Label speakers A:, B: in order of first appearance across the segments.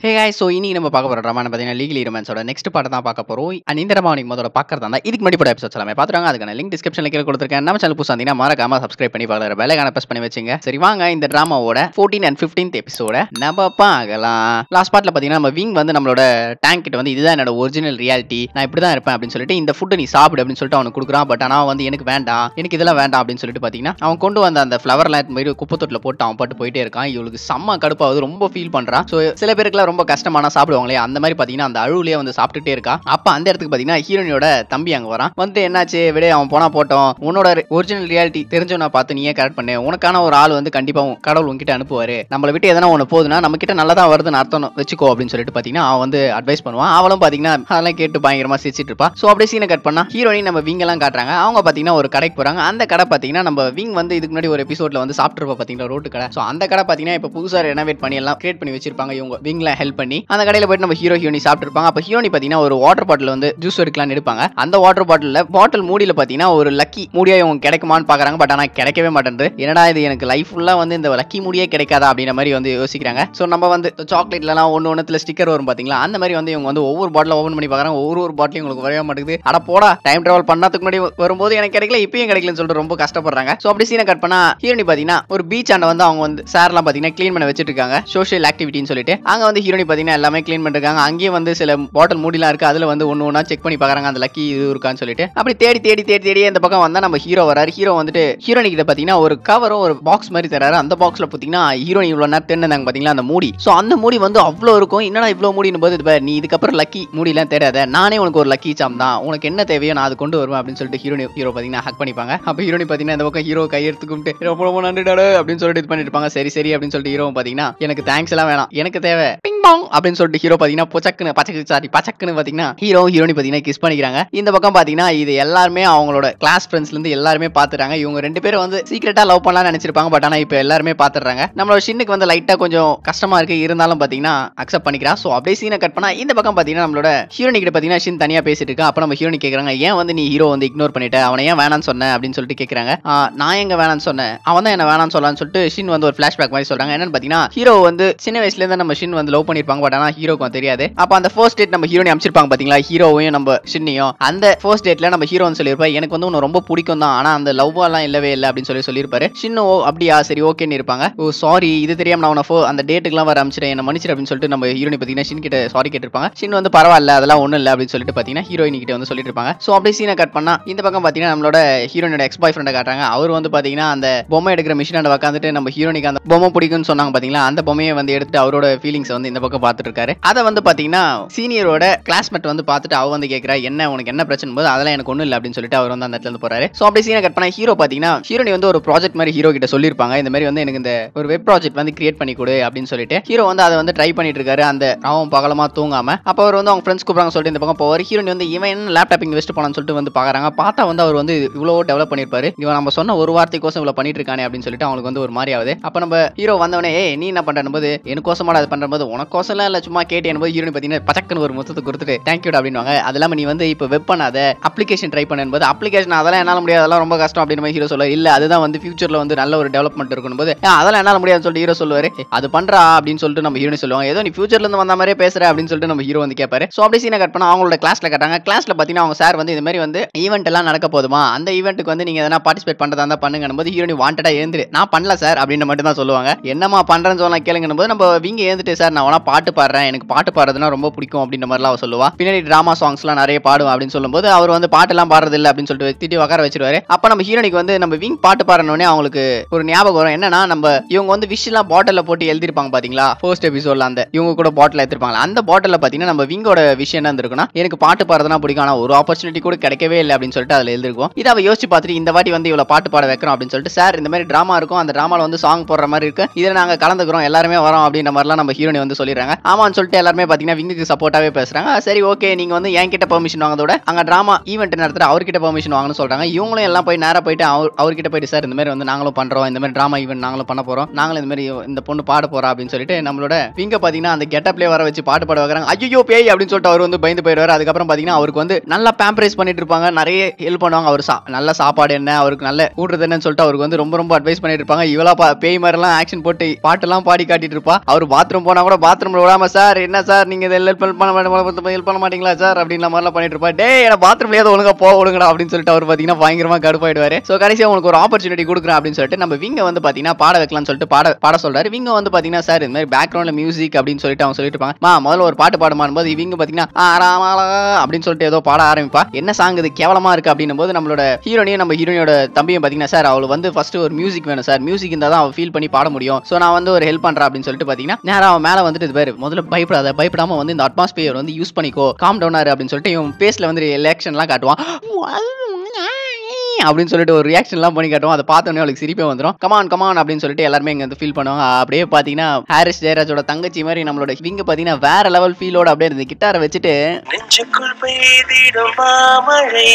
A: ஹே guys so இனி நம்ம பார்க்க போகிற ட்ராமா பார்த்தீங்கன்னா லீகலி ரொமான்ஸோட நெக்ஸ்ட் பாட்டு தான் பார்க்க போகிறோம் அண்ட் இந்த ட்ராமா நீங்கள் முதல்ல பார்க்கறதா இருந்தால் இதுக்கு முன்னாடி போட எபிசோட்ஸ் எல்லாமே பார்த்துருவாங்க அதுக்கான லிங்க் டிஸ்கிரிப்ஷனில் கீழே கொடுத்துருக்கேன் நம்ம சேனல் புதுசாக இருந்தீங்கன்னா மறக்காம சப்ஸ்கிரைப் பண்ணி பார்க்குற வேலைக்கான ப்ரெஸ் பண்ணி வச்சுங்க சரி வாங்க இந்த ட்ராமாவோட ஃபோர்டீன் அண்ட் ஃபிஃப்டீன்த் எபிசோட நம்ம பார்க்கலாம் லாஸ்ட் பார்ட்டில் பார்த்தீங்கன்னா நம்ம விங் வந்து நம்மளோட டேங்க் கிட்ட வந்து இதுதான் என்னோட ஒரிஜினல் ரியாலிட்டி நான் இப்படி தான் இருப்பேன் அப்படின்னு சொல்லிட்டு இந்த ஃபுட்டை நீ சாப்பிடு அப்படின்னு சொல்லிட்டு அவனுக்கு கொடுக்குறான் பட் ஆனால் வந்து எனக்கு வேண்டாம் எனக்கு இதெல்லாம் வேண்டாம் அப்படின்னு சொல்லிட்டு பார்த்தீங்கன்னா அவன் கொண்டு வந்த அந்த ஃப்ளவர் லைட் மாதிரி குப்பை தொட்டில் போட்டு அவன் பாட்டு போயிட்டே இருக்கான் இவளுக்கு செம்ம கடுப்பாவது ரொம்ப ஃபீல் பண்றான் ஸோ சில பேருக்குலாம் ரொம்ப கஷ்டமான சாப்பிடுவாங்களே அந்த மாதிரி பார்த்தீங்கன்னா அந்த அழுவுலயே வந்து சாப்பிட்டுட்டே இருக்கா அப்போ அந்த இடத்துக்கு பார்த்தீங்கன்னா ஹீரோனியோட தம்பி அங்கே வரான் வந்து என்னாச்சு விட அவன் போனா போட்டோம் உன்னோட ஒரிஜினல் ரியாலிட்டி தெரிஞ்சவனை பார்த்து நீயே கரெக்ட் பண்ணு உனக்கான ஒரு ஆள் வந்து கண்டிப்பா உன் கடவுள் உன்கிட்ட அனுப்புவாரு நம்மளை விட்டு எதனா ஒன்று போகுதுன்னா நம்ம கிட்ட நல்லதா வருதுன்னு அர்த்தம் வச்சுக்கோ அப்படின்னு சொல்லிட்டு பார்த்தீங்கன்னா அவன் வந்து அட்வைஸ் பண்ணுவான் அவளும் பார்த்தீங்கன்னா அதெல்லாம் கேட்டு பயங்கரமா சிரிச்சிட்டு இருப்பா ஸோ அப்படியே சீனை கட் பண்ணா ஹீரோனி நம்ம விங் எல்லாம் காட்டுறாங்க அவங்க பார்த்தீங்கன்னா ஒரு கடைக்கு போறாங்க அந்த கடை பார்த்தீங்கன்னா நம்ம விங் வந்து இதுக்கு முன்னாடி ஒரு எபிசோட்ல வந்து சாப்பிட்டுருப்பா பார்த்தீங்கன்னா ரோட்டு கடை ஸோ அந்த கடை பார்த்தீங்கன்னா இப்போ புதுசாக ரெனோவேட் பண்ணி எல்லாம் கிரியேட் பண்ணி வச்சிருப்பாங்க இவங்க விங்ல ஹெல்ப் பண்ணி அந்த கடையில் போயிட்டு நம்ம ஹீரோ ஹீரோனி சாப்பிட்டுருப்பாங்க அப்போ ஹீரோனி பார்த்தீங்கன்னா ஒரு வாட்டர் பாட்டில் வந்து ஜூஸ் எடுக்கலாம்னு எடுப்பாங்க அந்த வாட்டர் பாட்டிலில் பாட்டில் மூடியில் பார்த்தீங்கன்னா ஒரு லக்கி மூடியா இவங்க கிடைக்குமான்னு பார்க்குறாங்க பட் ஆனால் கிடைக்கவே மாட்டேங்குது என்னடா இது எனக்கு லைஃப் ஃபுல்லாக வந்து இந்த லக்கி மூடியே கிடைக்காதா அப்படின்ற மாதிரி வந்து யோசிக்கிறாங்க ஸோ நம்ம வந்து சாக்லேட்லாம் ஒன்று ஒன்றுல ஸ்டிக்கர் வரும் பார்த்தீங்களா அந்த மாதிரி வந்து இவங்க வந்து ஒவ்வொரு பாட்டில் ஓப்பன் பண்ணி பார்க்குறாங்க ஒவ்வொரு ஒரு பாட்டிலும் உங்களுக்கு வரவே மாட்டேங்குது அட போடா டைம் ட்ராவல் பண்ணதுக்கு முன்னாடி வரும்போது எனக்கு கிடைக்கல இப்பயும் கிடைக்கலன்னு சொல்லிட்டு ரொம்ப கஷ்டப்படுறாங்க ஸோ அப்படி சீனை கட் பண்ணா ஹீரோனி பார்த்தீங்கன்னா ஒரு பீச் ஆண்ட வந்து அவங்க வந்து சார்லாம் பார்த்தீங்கன்னா க்ளீன் பண்ண வச்சிட்டு இருக்காங்க சோஷியல் ஆக்டிவிட்டின்னு சொல்லிட்டு அங்க வந்து ஹீரோனி பார்த்தீங்கன்னா எல்லாமே க்ளீன் பண்ணிருக்காங்க அங்கேயும் வந்து சில பாட்டில் மூடிலாம் இருக்கு அதுல வந்து ஒன்று ஒன்றா செக் பண்ணி பார்க்குறாங்க அந்த லக்கி இது இருக்கான்னு சொல்லிட்டு அப்படி தேடி தேடி தேடி தேடி இந்த பக்கம் வந்தா நம்ம ஹீரோ வராரு ஹீரோ வந்துட்டு ஹீரோனி கிட்ட பார்த்தீங்கன்னா ஒரு கவரும் ஒரு பாக்ஸ் மாதிரி தராரு அந்த பாக்ஸ்ல பார்த்தீங்கன்னா ஹீரோனி இவ்வளோ நேரம் தேடினாங்க பார்த்தீங்களா அந்த மூடி ஸோ அந்த மூடி வந்து அவ்வளோ இருக்கும் என்னடா இவ்வளோ மூடின்னு போது இது பாரு, நீ இதுக்கப்புறம் லக்கி மூடிலாம் தேடாத நானே உனக்கு ஒரு லக்கி சாம் தான் உனக்கு என்ன தேவையோ நான் அது கொண்டு வருவேன் அப்படின்னு சொல்லிட்டு ஹீரோனி ஹீரோ பார்த்தீங்கன்னா ஹக் பண்ணிப்பாங்க அப்போ ஹீரோனி பார்த்தீங்கன்னா இந்த பக்கம் ஹீரோ கையெடுத்து கும்பிட்டு ரொம்ப ரொம்ப நன்றி டாடு அப்படின்னு சொல்லிட்டு இது பண்ணிட்டு இருப்பாங்க சரி சரி அப்படின்னு சொல்லிட்டு ஹீரோ பார்த்தீங்கன்னா எனக்கு தேங்க்ஸ் எல்லாம் வேணாம் எனக்கு தேவை பிங் பாங் அப்படின்னு சொல்லிட்டு ஹீரோ பார்த்தீங்கன்னா பொச்சக்குன்னு பச்சக்கு சாரி பச்சக்குன்னு பார்த்தீங்கன்னா ஹீரோ ஹீரோனி பார்த்தீங்கன்னா கிஸ் பண்ணிக்கிறாங்க இந்த பக்கம் பார்த்தீங்கன்னா இது எல்லாருமே அவங்களோட கிளாஸ் ஃப்ரெண்ட்ஸ்ல இருந்து எல்லாருமே பார்த்துறாங்க இவங்க ரெண்டு பேரும் வந்து சீக்கிரட்டா லவ் பண்ணலாம்னு நினைச்சிருப்பாங்க பட் ஆனால் இப்போ எல்லாருமே பார்த்துறாங்க நம்மளோட ஷின்னுக்கு வந்து லைட்டா கொஞ்சம் கஷ்டமா இருக்கு இருந்தாலும் பார்த்தீங்கன்னா அக்செப்ட் பண்ணிக்கிறா ஸோ அப்படியே சீனை கட் பண்ணா இந்த பக்கம் பார்த்தீங்கன்னா நம்மளோட ஹீரோனி கிட்ட பார்த்தீங்கன்னா ஷின் தனியா பேசிட்டு இருக்கா அப்போ நம்ம ஹீரோனி கேட்குறாங்க ஏன் வந்து நீ ஹீரோ வந்து இக்னோர் பண்ணிட்ட அவனை ஏன் வேணாம்னு சொன்ன அப்படின்னு சொல்லிட்டு கேட்குறாங்க நான் எங்க வேணாம்னு சொன்னேன் அவன் தான் என்ன வேணாம்னு சொல்லலாம்னு சொல்லிட்டு ஷின் வந்து ஒரு ஃபிளாஷ்பேக் மாதிரி சொல்றாங்க என்னன்னு பார்த்தீங்கன்னா ஹீரோ வந்து சின்ன வயசுல இருந்து நம்ம ஷின் வந்து லவ் பண்ணிருப்பாங்க பட் ஆனால் ஹீரோக்கும் தெரியாது அப்போ அந்த ஃபர்ஸ்ட் டேட் நம்ம ஹீரோனி அமைச்சிருப்பாங்க பார்த்தீங்களா ஹீரோவையும் நம்ம ஷின்னையும் அந்த ஃபர்ஸ்ட் டேட்ல நம்ம ஹீரோ வந்து சொல்லியிருப்பா எனக்கு வந்து உன்னை ரொம்ப பிடிக்கும் தான் ஆனால் அந்த லவ் எல்லாம் இல்லவே இல்லை அப்படின்னு சொல்லி சொல்லியிருப்பாரு ஷின்னு ஓ அப்படியா சரி ஓகேன்னு இருப்பாங்க ஓ சாரி இது தெரியாம நான் உன அந்த டேட்டுக்குலாம் வர அமைச்சிட்டேன் என்ன மன்னிச்சிரு அப்படின்னு சொல்லிட்டு நம்ம ஹீரோனி பார்த்தீங்கன்னா ஷின் கிட்ட சாரி கேட்டிருப்பாங்க ஷின் வந்து பரவாயில்ல அதெல்லாம் ஒன்றும் இல்லை அப்படின்னு சொல்லிட்டு பார்த்தீங்கன்னா ஹீரோயின் கிட்ட வந்து சொல்லிட்டு இருப்பாங்க ஸோ அப்படியே சீனை கட் பண்ணா இந்த பக்கம் பார்த்தீங்கன்னா நம்மளோட ஹீரோனோட எக்ஸ் பாய் ஃப்ரெண்டை காட்டுறாங்க அவர் வந்து பார்த்தீங்கன்னா அந்த பொம்மை எடுக்கிற மிஷினாண்ட உட்காந்துட்டு நம்ம ஹீரோனிக்கு அந்த பொம்மை பிடிக்கும்னு சொன்னாங்க பார்த்தீங்களா அந்த பொம்மையை வந்து எடுத்து அவரோட ஃபீலிங்ஸ் வந்து இந்த பக்கம் பார்த்துட்டு இருக்காரு அதை வந்து பார்த்தீங்கன்னா சீனியரோட கிளாஸ்மேட் வந்து பார்த்துட்டு அவ வந்து கேட்குறா என்ன உனக்கு என்ன பிரச்சனை போது அதெல்லாம் எனக்கு ஒன்றும் இல்லை அப்படின்னு சொல்லிட்டு அவர் வந்து அந்த இடத்துல இருந்து போறாரு ஸோ அப்படியே சீனை கட் பண்ணா ஹீரோ பார்த்தீங்கன்னா ஹீரோனி வந்து ஒரு ப்ராஜெக்ட் மாதிரி ஹீரோ கிட்ட சொல்லியிருப்பாங்க இந்த மாதிரி வந்து எனக்கு இந்த ஒரு வெப் ப்ராஜெக்ட் வந்து கிரியேட் பண்ணி கொடு அப்படின்னு சொல்லிட்டு ஹீரோ வந்து அதை வந்து ட்ரை பண்ணிட்டு இருக்காரு அந்த அவன் பகலமா தூங்காம அப்போ அவர் வந்து அவங்க ஃப்ரெண்ட்ஸ் கூப்பிடுறாங்க சொல்லிட்டு இந்த பக்கம் போவார் ஹீரோனி வந்து இவன் என்ன லேப்டாப் இங்கே வெஸ்ட் போனான்னு சொல்லிட்டு வந்து பார்க்குறாங்க பார்த்தா வந்து அவர் வந்து இவ்வளோ டெவலப் பண்ணியிருப்பாரு இவன் நம்ம சொன்ன ஒரு வார்த்தைக்கோசம் இவ்வளோ பண்ணிட்டு இருக்கானே அப்படின்னு சொல்லிட்டு அவங்களுக்கு வந்து ஒரு மாதிரி ஆகுது அப்போ நம்ம ஹீரோ வந்தவனே ஏய் நீ என்ன பண்ணுறது போது எனக்கோசமா அது பண்ணும்போது உனக்கோசம்லாம் இல்லை சும்மா கேட்டேன் போது ஹீரோனி பார்த்தீங்கன்னா பச்சக்குன்னு ஒரு முத்தத்தை கொடுத்துட்டு தேங்க்யூ அப்படின்வாங்க அது இல்லாமல் நீ வந்து இப்போ வெப் பண்ணாத அப்ளிகேஷன் ட்ரை பண்ணும்போது அப்ளிகேஷன் அதெல்லாம் என்னால் முடியாது அதெல்லாம் ரொம்ப கஷ்டம் அப்படின்னு மாதிரி ஹீரோ சொல்ல இல்லை அதுதான் வந்து ஃபியூச்சரில் வந்து நல்ல ஒரு டெவலப்மெண்ட் இருக்கணும் போது "ஆ, அதெல்லாம் என்னால் முடியாதுன்னு சொல்லிட்டு ஹீரோ சொல்லுவாரு "ஏய், அது பண்றா அப்படின்னு சொல்லிட்டு நம்ம ஹீரோனி சொல்லுவாங்க ஏதோ நீ ஃபியூச்சர்ல இருந்து வந்த மாதிரியே பேசுற அப்படின்னு சொல்லிட்டு நம்ம ஹீரோ வந்து கேட்பாரு ஸோ அப்படியே சீனை கட் பண்ணா அவங்களோட கிளாஸ்ல கட்டாங்க கிளாஸ்ல பார்த்தீங்கன்னா அவங்க சார் வந்து இந்த மாதிரி வந்து ஈவெண்ட் எல்லாம் நடக்க போதுமா அந்த ஈவெண்ட்டுக்கு வந்து நீங்க எதனா பார்ட்டிசிபேட் பண்றதா இருந்தா பண்ணுங்க போது ஹீரோனி வாண்டடா எழுந்துரு நான் பண்ணல சார் அப்படின்னு மட்டும் தான் சொல்லுவாங்க என்னமா பண்றேன்னு சொன்னா கேளுங்க போது நம்ம விங்க எழுந்துட்டு சார் நான் வேணா பாட்டு பாடுறேன் எனக்கு பாட்டு பாடுறதுனா ரொம்ப பிடிக்கும் அப்படின்ற மாதிரிலாம் அவ சொல்லுவா பின்னாடி டிராமா சாங்ஸ்லாம் நிறைய பாடுவேன் அப்படின்னு சொல்லும்போது அவர் வந்து பாட்டெல்லாம் பாடுறது இல்லை அப்படின்னு சொல்லிட்டு திட்டி உட்கார வச்சிருவாரு அப்ப நம்ம ஹீரோனிக்கு வந்து நம்ம விங் பாட்டு பாடணுன்னே அவங்களுக்கு ஒரு ஞாபகம் வரும் என்னன்னா நம்ம இவங்க வந்து விஷ் எல்லாம் பாட்டில போட்டு எழுதிருப்பாங்க பாத்தீங்களா ஃபர்ஸ்ட் எபிசோட்ல அந்த இவங்க கூட பாட்டில் எடுத்திருப்பாங்க அந்த பாட்டில பாத்தீங்கன்னா நம்ம விங்கோட விஷயம் என்ன இருந்திருக்குன்னா எனக்கு பாட்டு பாடுறதுனா பிடிக்கும் ஆனா ஒரு ஆப்பர்ச்சுனிட்டி கூட கிடைக்கவே இல்லை அப்படின்னு சொல்லிட்டு அதுல எழுதிருக்கும் இதை அவ யோசிச்சு பார்த்துட்டு இந்த வாட்டி வந்து இவ்வளவு பாட்டு பாட வைக்கிறோம் அப்படின்னு சொல்லிட்டு சார் இந்த மாதிரி டிராமா இருக்கும் அந்த டிராமால வந்து சாங் போடுற மாதிரி இருக்கு இதுல நாங்க கலந்துக்கிறோம் எல்லாருமே வரோம் அப்படின்ற மாதிரிலாம் நம்ம ஹீரோனி வந்து சொல்லிடுறாங்க ஆமான்னு சொல்லிட்டு எல்லாருமே பாத்தீங்கன்னா விங்குக்கு சப்போர்ட்டாவே பேசுறாங்க சரி ஓகே நீங்க வந்து என்கிட்ட பெர்மிஷன் வாங்குறதோட அங்க டிராமா ஈவெண்ட் நடத்துற அவர்கிட்ட பெர்மிஷன் வாங்கணும்னு சொல்றாங்க இவங்களும் எல்லாம் போய் நேரா போயிட்டு அவர் அவர்கிட்ட போயிட்டு சார் இந்த மாதிரி வந்து நாங்களும் பண்றோம் இந்த மாதிரி டிராமா ஈவெண்ட் நாங்களும் பண்ண போறோம் நாங்களும் இந்த மாதிரி இந்த பொண்ணு பாட போறா அப்படின்னு சொல்லிட்டு நம்மளோட விங்க பாத்தீங்கன்னா அந்த கெட்டப்லேயே வர வச்சு பாட்டு பாட வைக்கிறாங்க ஐயோ பேய் அப்படின்னு சொல்லிட்டு அவர் வந்து பயந்து போயிடுவாரு அதுக்கப்புறம் பாத்தீங்கன்னா அவருக்கு வந்து நல்லா பேம்பரைஸ் பண்ணிட்டு இருப்பாங்க நிறைய ஹெல்ப் பண்ணுவாங்க அவர் சா- நல்ல சாப்பாடு என்ன அவருக்கு நல்ல ஊடுறது என்னன்னு சொல்லிட்டு அவருக்கு வந்து ரொம்ப ரொம்ப அட்வைஸ் பண்ணிட்டு இருப்பாங்க இவளா பா- பேய் மாதிரிலாம் ஆக்ஷன் போட்டு பாட்டெல்லாம் பாடி காட்டிட்டு இருப்பா அவர் பாத்ரூம் போனா கூட பாத்ரூம்ல விடாம சார் என்ன சார் நீங்க இதை ஹெல்ப் பண்ண ஹெல்ப் பண்ண மாட்டீங்களா சார் அப்படின்ற மாதிரிலாம் பண்ணிட்டு இருப்பா டே என்ன பாத்ரூம்ல ஏதோ ஒழுங்கா போக விடுங்கடா அப்படின்னு சொல்லிட்டு அவர் பாத்தீங்கன்னா பயங்கரமா கடுப்பாயிடுவாரு சோ கடைசியா உங்களுக்கு ஒரு ஆப்பர்ச்சுனிட்டி கொடுக்குறேன் அப்படின்னு சொல்லிட்டு நம்ம விங்க வந்து பாத்தீங்கன்னா பாட வைக்கலாம்னு சொல்லிட்டு பாட பாட சொல்றாரு விங்க வந்து பாத்தீங்கன்னா சார் இந்த மாதிரி பேக்ரவுண்ட்ல மியூசிக் அப்படின்னு சொல்லிட்டு அவங்க சொல்லிட்டு இருப்பாங்க மா முதல்ல ஒரு பாட்டு பாடுமான் போது இவங்க பாத்தீங்கன்னா "ஆ, ராமாலா" அப்படின்னு சொல்லிட்டு ஏதோ பாட ஆரம்பிப்பா என்ன சாங் இது கேவலமா இருக்கு அப்படின்னும் போது நம்மளோட ஹீரோனையும் நம்ம ஹீரோனியோட தம்பியும் பாத்தீங்கன்னா சார் அவளுக்கு வந்து ஃபர்ஸ்ட் ஒரு மியூசிக் வேணும் சார் மியூசிக் இருந்தா தான் அவ ஃபீல் பண்ணி பாட முடியும் சோ நான் வந்து ஒரு ஹெல்ப் பண்றேன் அப்படின்னு சொல்லிட்டு பாத்தீங்கன்னா நேரா அவன் மேல வந்துட்டு இது பாரு முதல்ல பயப்படாத பயப்படாம வந்து இந்த அட்மாஸ்பியர் வந்து யூஸ் பண்ணிக்கோ காம் டவுனாரு அப்படின்னு சொல்லிட்டு இவன் ஃபேஸ்ல வந்து எலெக்ஷன்லாம் காட்டுவான் அப்படின்னு சொல்லிட்டு ஒரு ரியாக்ஷன்லாம் பண்ணி காட்டுவோம் அதை பார்த்தோன்னே அவளுக்கு சிரிப்பே வந்துடும் கமான் கமான் அப்படின்னு சொல்லிட்டு எல்லாருமே இங்க வந்து ஃபீல் பண்ணுவாங்க அப்படியே பாத்தீங்கன்னா ஹாரிஸ் ஜெயராஜோட தங்கச்சி மாதிரி நம்மளோட இவங்க பாத்தீங்கன்னா வேற லெவல் ஃபீலோட அப்படியே இருந்து கிட்டாரை வச்சுட்டு
B: நெஞ்சுக்குள் பெய்திடும் மாமழை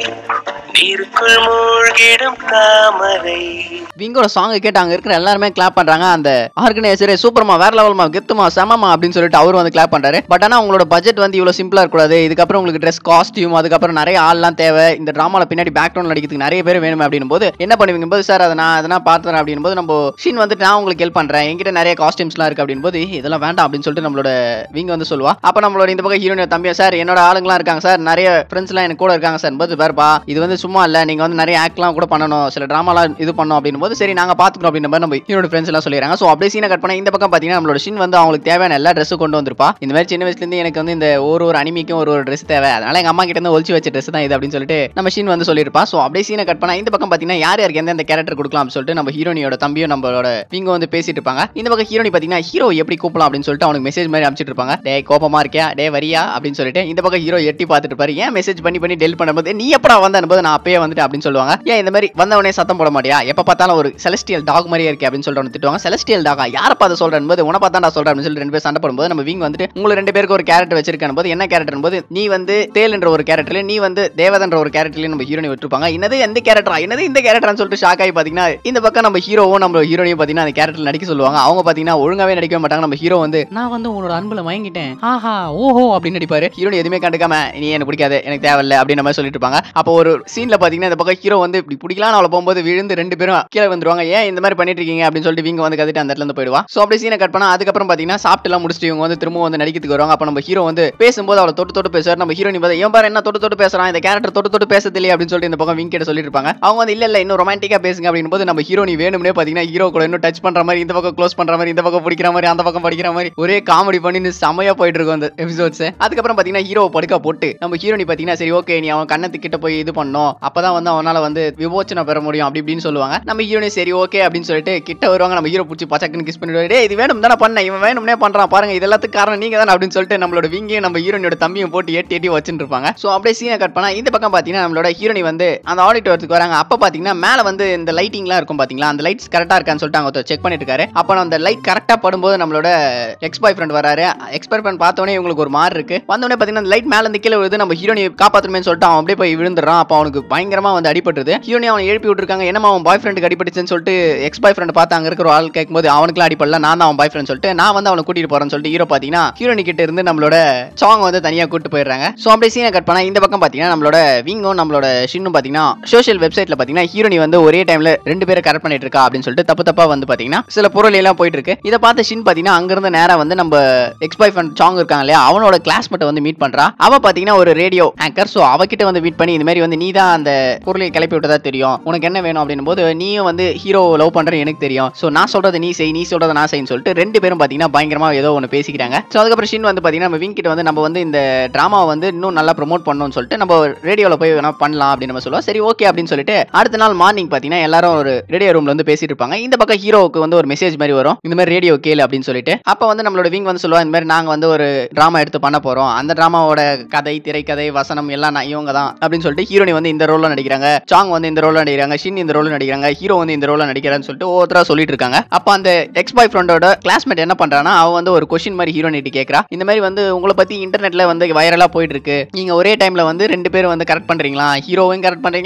B: நீருக்குள் மூழ்கிடும் தாமரை
A: விங்கோட சாங் கேட்டு அங்க இருக்கிற எல்லாருமே கிளாப் பண்றாங்க அந்த ஆர்கனைசரே சூப்பர்மா வேற லெவல்மா கெத்துமா செமமா அப்படின்னு சொல்லிட்டு அவரும் வந்து கிளாப் பண்றாரு பட் ஆனா உங்களோட பட்ஜெட் வந்து இவ்வளவு சிம்பிளா இருக்கக்கூடாது இதுக்கப்புறம் உங்களுக்கு ட்ரெஸ் காஸ்டியூம் அதுக்கப்புறம் நிறைய ஆள்லாம் தேவை இந்த டிராமால பின்னாடி பேக்ரவுண்ட் நடிக்கிறதுக்கு நிறைய பேர் வேணும் அப்படின்னும் போது என்ன பண்ணுவீங்க போது சார் அதை நான் அதெல்லாம் பார்த்துறேன் அப்படின்னும் போது நம்ம ஷின் வந்துட்டு நான் உங்களுக்கு ஹெல்ப் பண்றேன் என்கிட்ட நிறைய காஸ்டியூம்ஸ்லாம் இருக்கு அப்படின் போது "ஏய், இதெல்லாம் வேண்டாம் அப்படின்னு சொல்லிட்டு நம்மளோட விங்க வந்து சொல்லுவா அப்ப நம்மளோட இந்த பக்கம் ஹீரோனியோட தம்பியா சார் என்னோட ஆளுங்கலாம் இருக்காங்க சார் நிறைய ஃப்ரெண்ட்ஸ்லாம் எனக்கு கூட இருக்காங்க சார் போது பாருப்பா இது வந்து சும்மா இல்ல நீங்க வந்து நிறைய ஆக்ட்லாம் கூட பண்ணணும் சில டிராமாலாம் இது பண்ணணும் அப்படின்னும் போது சரி நாங்க பாத்துக்கிறோம் அப்படின்ற மாதிரி நம்ம ஹீரோட ஃப்ரெண்ட்ஸ் எல்லாம் சொல்லிடுறாங்க ஸோ அப்படியே சீனை கட் பண்ண இந்த பக்கம் பாத்தீங்கன்னா நம்மளோட ஷின் வந்து அவங்களுக்கு தேவையான எல்லா ட்ரெஸ்ஸும் கொண்டு வந்திருப்பா இந்த மாதிரி சின்ன வயசுல இருந்து எனக்கு வந்து இந்த ஒரு ஒரு அனிமிக்கும் ஒரு ஒரு ட்ரெஸ் தேவை அதனால எங்க அம்மா கிட்ட இருந்து ஒழிச்சு வச்ச ட்ரெஸ் தான் இது அப்படின்னு சொல்லிட்டு நம்ம ஷின் வந்து சொல்லியிருப்பா ஸோ அப்படியே சீனை கட் பண்ணா இந்த பக்கம் பாத்தீங்கன்னா யார் யாருக்கு எந்த கேரக்டர் கொடுக்கலாம் அப்படின்னு சொல்லிட்டு நம்ம ஹீரோனியோட தம்பியும் நம்மளோட இவங்க வந்து பேசிட்டு இருப்பாங்க இந்த பக்கம் ஹீரோனி பாத்தீங்கன்னா ஹீரோ எப்படி கூப்பிடலாம் அப்படின்னு சொல்லிட்டு அவனுக்கு மெசேஜ் மாதிரி அனுப்பிச்சிட்டு இருப்பாங்க டே கோபமா இருக்கியா டே வரியா அப்படின்னு சொல்லிட்டு இந்த பக்கம் ஹீரோ எட்டி பார்த்துட்டு இருப்பாரு ஏன் மெசேஜ் பண்ணி பண்ணி டெல் பண்ணும்போது நீ எப்படா வந்த போது நான் அப்பயே வந்துட்டு அப்படின்னு சொல்லுவாங்க ஏன் இந்த மாதிரி வந்தவனே சத்தம் போட மாட்டியா எப்ப பார்த்தாலும் ஒரு செலஸ்டியல் டாக் மாதிரியே இருக்கே அப்படின்னு சொல்லிட்டு அவனை திட்டுவாங்க செலஸ்டியல் டாகா யாரை பார்த்து சொல்றேன் போது உன பார்த்தா சொல்றேன் அப்படின்னு சொல்லி ரெண்டு பேர் சண்டை போடும்போது நம்ம விங் வந்துட்டு உங்களுக்கு ரெண்டு பேருக்கு ஒரு கேரக்டர் வச்சிருக்கேன் போது என்ன கேரக்டர் போது நீ வந்து தேல் என்ற ஒரு கேரக்டர்ல நீ வந்து தேவதன்ற ஒரு கேரக்டர்ல நம்ம ஹீரோனி விட்டுருப்பாங்க என்னது எந்த கேரக்டரா என்னது இந்த கேரக்டர்னு சொல்லிட்டு ஷாக் ஆகி பாத்தீங்கன்னா இந்த பக்கம் நம்ம ஹீரோவும் நம்ம ஹீரோனையும் பாத்தீங்கன்னா அந்த கேரக்டர் நடிக்க சொல்லுவாங்க அவங்க பாத்தீங்கன்னா ஒழுங்காவே நடிக்க மாட்டாங்க நம்ம ஹீரோ வந்து நான் வந்து உங்களோட அன்புல வாங்கிட்டேன் ஆஹா ஓஹோ அப்படின்னு நடிப்பாரு ஹீரோனி எதுவுமே கண்டுக்காம நீ எனக்கு பிடிக்காது எனக்கு தேவையில்ல அப்படின்ற மாதிரி சொல்லிட்டு இருப்பாங்க அப்போ ஒரு சீன்ல பாத்தீங்கன்னா இந்த பக்கம் ஹீரோ வந்து இப்படி பிடிக்கலாம்னு அவளை போகும்போது விழுந்து ரெண்டு பேரும் கீழே வந்துருவாங்க ஏன் இந்த மாதிரி பண்ணிட்டு இருக்கீங்க அப்படின்னு சொல்லிட்டு இவங்க வந்து கத்திட்டு அந்த இடத்துல இருந்து போயிடுவா சோ அப்படி சீனை கட் பண்ணா அதுக்கப்புறம் பாத்தீங்கன்னா சாப்பிட்டு எல்லாம் முடிச்சுட்டு இவங்க வந்து திரும்ப வந்து நடிக்கிறதுக்கு வருவாங்க அப்ப நம்ம ஹீரோ வந்து பேசும்போது அவளை தொட்டு தொட்டு பேசுவார் நம்ம ஹீரோனி பார்த்தா ஏன் பாரு என்ன தொட்டு தொட்டு பேசுறான் இந்த கேரக்டர் தொட்டு தொட்டு பேசுறது இல்லையே அப்படின்னு சொல்லிட்டு இந்த பக்கம் விங் கிட்ட சொல்லிட்டு இருப்பாங்க அவங்க வந்து இல்ல இல்ல இன்னும் ரொமான்டிக்கா பேசுங்க அப்படின்னு போது நம்ம ஹீரோனி வேணும்னே பாத்தீங்கன்னா ஹீரோ கூட இன்னும் டச் பண்ற மாதிரி இந்த பக்கம் க்ளோஸ் பண்ற மாதிரி இந்த பக்கம் பிடிக்கிற மாதிரி அந்த பக்கம் படிக்கிற மாதிரி ஒரே காமெடி பண்ணி செமையா போயிட்டு இருக்கும் அந்த எபிசோட்ஸ் அதுக்கப்புறம் பாத்தீங்கன்னா ஹீரோ படுக்க போட்டு நம்ம ஹீரோனி பாத்தீங்கன்னா சரி ஓகே நீ அவன் கண்ணத்து கிட்ட போய் இது பண்ணணும் அப்பதான் வந்து அவனால வந்து விமோச்சனை பெற முடியும் அப்படி இப்படின்னு சொல்லுவாங்க நம்ம ஹீரோனி சரி ஓகே அப்படின்னு சொல்லிட்டு கிட்ட வருவாங்க நம்ம ஹீரோ பிடிச்சி பச்சக்குன்னு கிஸ் பண்ணிடுவாரு "டேய், இது வேணும் தானே பண்ண இவன் வேணும்னே பண்றான் பாருங்க இது எல்லாத்துக்கும் காரணம் நீங்க தானே அப்படின்னு சொல்லிட்டு நம்மளோட விங்கையும் நம்ம ஹீரோனியோட தம்பியும் போட்டு எட்டி எட்டி வச்சுட்டு இருப்பாங்க சோ அப்படியே சீனை கட் பண்ணா இந்த பக்கம் பாத்தீங்கன்னா நம்மளோட ஹீரோனி வந்து அந்த ஆடிட்டோரத்துக்கு வராங்க அப்ப பாத்தீங்கன்னா மேல வந்து இந்த லைட்டிங்லாம் இருக்கும் பாத்தீங்களா அந்த லைட்ஸ் கரெக்டா இருக்கான்னு சொல்லிட்டு அவங்க செக் பண்ணிட்டு இருக்காரு அப்ப அந்த லைட் கரெக்டா படும்போது நம்மளோட எக்ஸ் பாய் ஃப்ரெண்ட் வராரு எக்ஸ் பாய் ஃப்ரெண்ட் பார்த்தோன்னே இவங்களுக்கு ஒரு மாறு இருக்கு வந்தோடனே பாத்தீங்கன்னா லைட் மேல இருந்து கீழே விழுது நம்ம ஹீரோனி காப்பாத்துமே சொல்லிட்டு அவன் அப்படியே போய் விழுந்துறான் அப்ப அவனுக்கு பயங்கரமா வந்து அடிபட்டுருது ஹீரோனி அவன் எழுப்பி விட்டுருக்காங்க என்னமா அவன் பாய் ஃப்ரெண்டுக்கு அடிபட்டுச்சுன்னு சொல்லிட்டு எக்ஸ் பாய் ஃப்ரெண்ட் பார்த்து அங்க இருக்கிற ஒரு ஆள் கேட்கும்போது அவனுக்குலாம் அடிப்படல நான் தான் அவன் பாய் ஃப்ரெண்ட் சொல்லிட்டு நான் வந்து அவனை கூட்டிட்டு போறேன்னு சொல்லிட்டு ஹீரோ பாத்தீங்கன்னா ஹீரோனி கிட்ட இருந்து நம்மளோட சாங் வந்து தனியா கூட்டு போயிடுறாங்க சோ அப்படியே சீனை கட் பண்ணா இந்த பக்கம் பாத்தீங்கன்னா நம்மளோட விங்கும் நம்மளோட ஷின்னும் பாத்தீங்கன்னா சோஷியல் வெப்சைட்ல பாத்தீங்கன்னா ஹீரோனி வந்து ஒரே டைம்ல ரெண்டு பேரை கரெக்ட் பண்ணிட்டு இருக்கா அப்படின்னு சொல்லிட்டு தப்பு தப்பா வந்து பாத்தீங்கன்னா சில பொருள் எல்லாம் போயிட்டு இருக்கு இதை பார்த்த ஷின் பாத்தீங்கன்னா அங்கிருந்து நேரா வந்து நம்ம எக்ஸ் பாய் ஃப்ரெண்ட் சாங் இருக்காங்க இல்லையா அவனோட கிளாஸ்மேட்டை வந்து மீட் பண்றா அவ பாத்தீங்கன்னா ஒரு ரேடியோ ஆங்கர் சோ அவகிட்ட வந்து மீட் பண்ணி இந்த மாதிரி வந்து நீ தான் அந்த பொருளை கிளப்பி விட்டதா தெரியும் உனக்கு என்ன வேணும் அப்படின்னும் போது நீயும் வந்து ஹீரோ லவ் பண்ற எனக்கு தெரியும் சோ நான் சொல்றது நீ செய் நீ சொல்றத நான் செய்யன்னு சொல்லிட்டு ரெண்டு பேரும் பாத்தீங்கன்னா பயங்கரமா ஏதோ ஒன்று பேசிக்கிறாங்க சோ அதுக்கப்புறம் ஷின் வந்து பாத்தீங்கன்னா நம்ம விங் கிட்ட வந்து நம்ம வந்து இந்த டிராமாவை வந்து இன்னும் நல்லா ப்ரோமோட் பண்ணணும்னு சொல்லிட்டு நம்ம ரேடியோல போய் வேணா பண்ணலாம் அப்படின்னு நம்ம சொல்லுவோம் சரி ஓகே அப்படின்னு சொல்லிட்டு அடுத்த நாள் மார்னிங் பாத்தீங்கன்னா எல்லாரும் ஒரு ரேடியோ ரூம்ல வந்து பேசிட்டு இருப்பாங்க இந்த பக்கம் ஹீரோவுக்கு வந்து ஒரு மெசேஜ் மாதிரி வரும் இந்த மாதிரி ரேடியோ கேளு அப்படின்னு சொல்லிட்டு அப்ப வந்து நம்மளோட விங் வந்து சொல்லுவா இந்த மாதிரி நாங்க வந்து ஒரு டிராமா எடுத்து பண்ண போறோம் அந்த டிராமாவோட கதை திரைக்கதை வசனம் எல்லாம் நான் இவங்க தான் அப்படின்னு சொல்லிட்டு ஹீரோனி வந்து இந்த ரோல்ல நடிக்கிறாங்க சாங் வந்து இந்த ரோல்ல நடிக்கிறாங்க ஷின் இந்த ரோல்ல நடிக்கிறாங்க ஹீரோ வந்து இந்த ரோல்ல நடிக்கிறான்னு சொல்லிட்டு ஒவ்வொருத்தரா சொல்லிட்டு இருக்காங்க அப்ப அந்த எக்ஸ் பாய் ஃப்ரெண்டோட கிளாஸ்மேட் என்ன பண்றானா அவ வந்து ஒரு கொஸ்டின் மாதிரி ஹீரோனிட்டு கேக்குறா இந்த மாதிரி வந்து உங்களை பத்தி இன்டர்நெட்ல வந்து வைரலா போயிட்டு இருக்கு நீங்க ஒரே டைம்ல வந்து ரெண்டு பேரும் வந்து கரெக்ட் பண்றீங்களா ஹீரோவையும் கரெக்ட் பண்றீங்க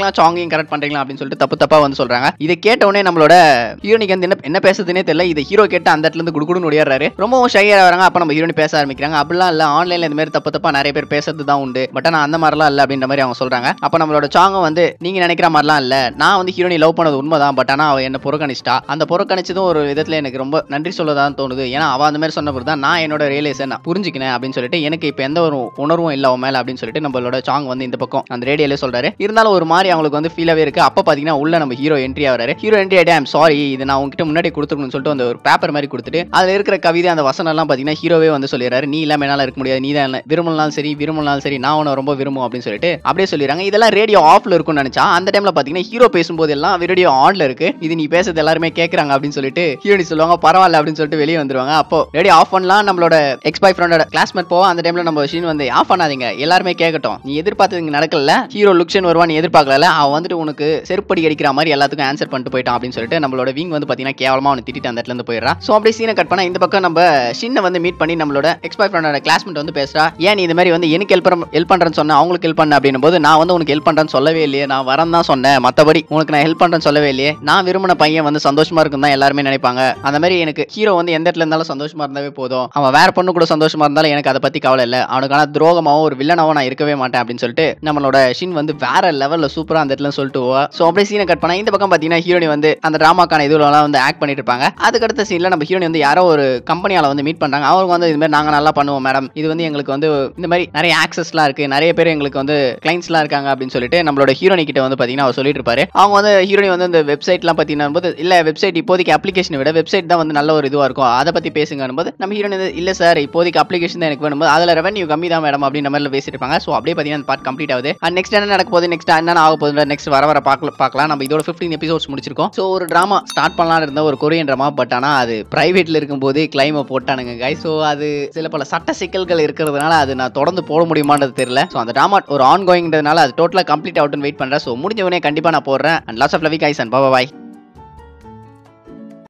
A: பண்றீங்களா சாங்கையும் கரெக்ட் பண்றீங்களா அப்படின்னு சொல்லிட்டு தப்பு தப்பா வந்து சொல்றாங்க இதை கேட்ட உடனே நம்மளோட ஹீரோனிக்கு வந்து என்ன என்ன பேசுறதுனே தெரியல இதை ஹீரோ கேட்டு அந்த இடத்துல இருந்து குடுகுடுன்னு ஓடியாடுறாரு ரொம்பவும் ஷையா வராங்க அப்ப நம்ம ஹீரோனி பேச ஆரம்பிக்கிறாங்க அப்படிலாம் இல்ல ஆன்லைன்ல இந்த மாதிரி தப்பு தப்பா நிறைய பேர் பேசுறது தான் உண்டு பட் ஆனா அந்த மாதிரிலாம் இல்ல அப்படின்ற மாதிரி அவங்க சொல்றாங்க அப்ப நம்மளோட சாங்கும் வந்து நீங்க நினைக்கிற மாதிரிலாம் இல்ல நான் வந்து ஹீரோனி லவ் பண்ணது உண்மைதான் பட் ஆனா அவ என்ன புறக்கணிச்சிட்டா அந்த புறக்கணிச்சதும் ஒரு விதத்துல எனக்கு ரொம்ப நன்றி சொல்லதான் தோணுது ஏன்னா அவ அந்த மாதிரி சொன்ன தான் நான் என்னோட ரியலைஸை நான் புரிஞ்சுக்கினேன் அப்படின்னு சொல்லிட்டு எனக்கு இப்போ எந்த ஒரு உணர்வும் இல்லை அவன் மேல அப்படின்னு சொல்லிட்டு நம்மளோட சாங் வந்து இந்த பக்கம் அந்த ரேடியோல சொல்றாரு இருந்தாலும் ஒரு மாதிரி அவங்களுக்கு வந்து ஃபீலாவே இருக்கு அப்ப பாத்தீங்கன்னா உள்ள நம்ம ஹீரோ என்ட்ரி ஆகிறாரு ஹீரோ என்ட்ரி ஆயிட்டு ஐம் சாரி இது நான் உங்ககிட்ட முன்னாடி கொடுத்துருக்கணும்னு சொல்லிட்டு அந்த ஒரு பேப்பர் மாதிரி கொடுத்துட்டு அதுல இருக்கிற கவிதை அந்த வசனம் எல்லாம் பாத்தீங்கன்னா ஹீரோவே வந்து சொல்லிடுறாரு நீ இல்லாம என்னால இருக்க முடியாது நீ தான் விரும்பினாலும் சரி விரும்பினாலும் சரி நான் உன்னை ரொம்ப விரும்பும் அப்படின்னு சொல்லிட்டு அப்படியே சொல்லிடுறாங்க இதெல்லாம் ரேடியோ ஆஃப்ல இருக்கும்னு நினைச்சா அந்த டைம்ல பாத்தீங்கன்னா ஹீரோ பேசும்போது எல்லாம் ரேடியோ ஆன்ல இருக்கு இது நீ பேசுறது எல்லாருமே கேக்குறாங்க அப்படின்னு சொல்லிட்டு ஹீரோனி சொல்லுவாங்க பரவாயில்ல அப்படின்னு சொல்லிட்டு வெளியே வந்துருவாங்க அப்போ ரேடியோ ஆஃப் பண்ணலாம் நம்மளோட எக்ஸ் பாய் ஃப்ரெண்டோட கிளாஸ்மேட் போவோம் அந்த டைம்ல நம்ம ஷீன் வந்து ஆஃப் பண்ணாதீங்க எல்லாருமே கேட்கட்டும் நீ எதிர்பார்த்தது இங்க நடக்கல ஹீரோ லுக்ஷன் வருவான் நீ எதிர்பார்க்கல அவன் வந்துட்டு உனக்கு செருப்படி அடிக்கிற மாதிரி எல்லாத்துக்கும் ஆன்சர் பண்ணிட்டு போயிட்டான் அப்படின்னு சொல்லிட்டு நம்மளோட விங் வந்து பாத்தீங்கன்னா கேவலமா அவனை திட்டிட்டு அந்த இடத்துல இருந்து போயிடுறான் ஸோ அப்படியே சீனை கட் பண்ணா இந்த பக்கம் நம்ம ஷின்னை வந்து மீட் பண்ணி நம்மளோட எக்ஸ் பாய் ஃப்ரெண்டோட கிளாஸ்மேட் வந்து பேசுறா ஏன் நீ இந்த மாதிரி வந்து எனக்கு ஹெல்ப் ஹெல்ப் பண்றேன்னு சொன்ன அவங்களுக்கு ஹெல்ப் பண்ண அப்படின்னும் போது நான் வந்து உனக்கு ஹெல்ப் பண்றேன்னு சொல்லவே இல்லையே நான் வரேன் தான் சொன்னேன் மத்தபடி உனக்கு நான் ஹெல்ப் பண்றேன்னு சொல்லவே இல்லையே நான் விரும்பின பையன் வந்து சந்தோஷமா இருக்கும் தான் எல்லாருமே நினைப்பாங்க அந்த மாதிரி எனக்கு ஹீரோ வந்து எந்த இடத்துல இருந்தாலும் சந்தோஷமா இருந்தாவே போதும் அவன் வேற பொண்ணு கூட சந்தோஷமா இருந்தாலும் எனக்கு அதை பத்தி கவலை இல்லை அவனுக்கான துரோகமாவோ ஒரு வில்லனாவோ நான் இருக்கவே மாட்டேன் அப்படின்னு சொல்லிட்டு நம்மளோட ஷின் வந்து வேற லெவல்ல சூப்பரா அந்த இடத்துல சொல்லிட்டு போவா ஸோ அப்படியே சீனை கட் பண்ணா இந்த பக்கம் பாத்தீங்கன்னா ஹீரோனி வந்து அந்த டிராமாக்கான இதுலாம் வந்து ஆக்ட் பண்ணிட்டு இருப்பாங்க அதுக்கடுத்த சீன்ல நம்ம ஹீரோனி வந்து யாரோ ஒரு கம்பெனியால வந்து மீட் பண்றாங்க அவங்க வந்து இது மாதிரி நாங்க நல்லா பண்ணுவோம் மேடம் இது வந்து எங்களுக்கு வந்து இந்த மாதிரி நிறைய ஆக்சஸ்லாம் இருக்கு நிறைய பேர் எங்களுக்கு வந்து கிளைண்ட்ஸ்லாம் இருக்காங்க அப்படின்னு சொல்லிட்டு நம்மளோட ஹீரோனி கிட்ட வந்து பாத்தீங்கன்னா அவர் சொல்லிட்டு இருப்பாரு அவங்க வந்து ஹீரோனி வந்து இந்த வெப்சைட்லாம் பத்தின போது இல்ல வெப்சைட் இப்போதைக்கு அப்ளிகேஷனை விட வெப்சைட் தான் வந்து நல்ல ஒரு இதுவா இருக்கும் அதை பத்தி பேசுங்க போது நம்ம ஹீரோனி வந்து இல்ல சார் இப்போதைக்கு அப்ளிகேஷன் தான் எனக்கு வேணும் போது அதுல ரெவன்யூ கம்மி தான் மேடம் அப்படின்ற மாதிரி பேசிட்டு இருப்பாங்க ஸோ அப்படியே பாத்தீங்கன்னா பார்ட் கம்ப்ளீட் ஆகுது அண்ட் நெக்ஸ்ட் என்ன நடக்க போகுது நெக்ஸ்ட் என்ன ஆக போகுது நெக்ஸ்ட் வர வர பார்க்கல பார்க்கலாம் நம்ம இதோட ஃபிஃப்டீன் எபிசோட்ஸ் முடிச்சிருக்கோம் ஸோ ஒரு ட்ராமா ஸ்டார்ட் பண்ணலாம்னு இருந்த ஒரு கொரியன் ட்ராமா பட் ஆனால் அது பிரைவேட்ல இருக்கும்போது கிளைமை போட்டானுங்க கை ஸோ அது சில பல சட்ட சிக்கல்கள் இருக்கிறதுனால அது நான் தொடர்ந்து போட முடியுமான்றது தெரியல ஸோ அந்த ட்ராமா ஒரு ஆன் கோயிங்கிறதுனால அது டோட்டலாக கம்ப்ளீட் அவுட்னு வெயிட் பண்ணுறேன் ஸோ முடிஞ்ச உடனே கண்டிப்பாக நான் போடுறேன் and lots of love guys and bye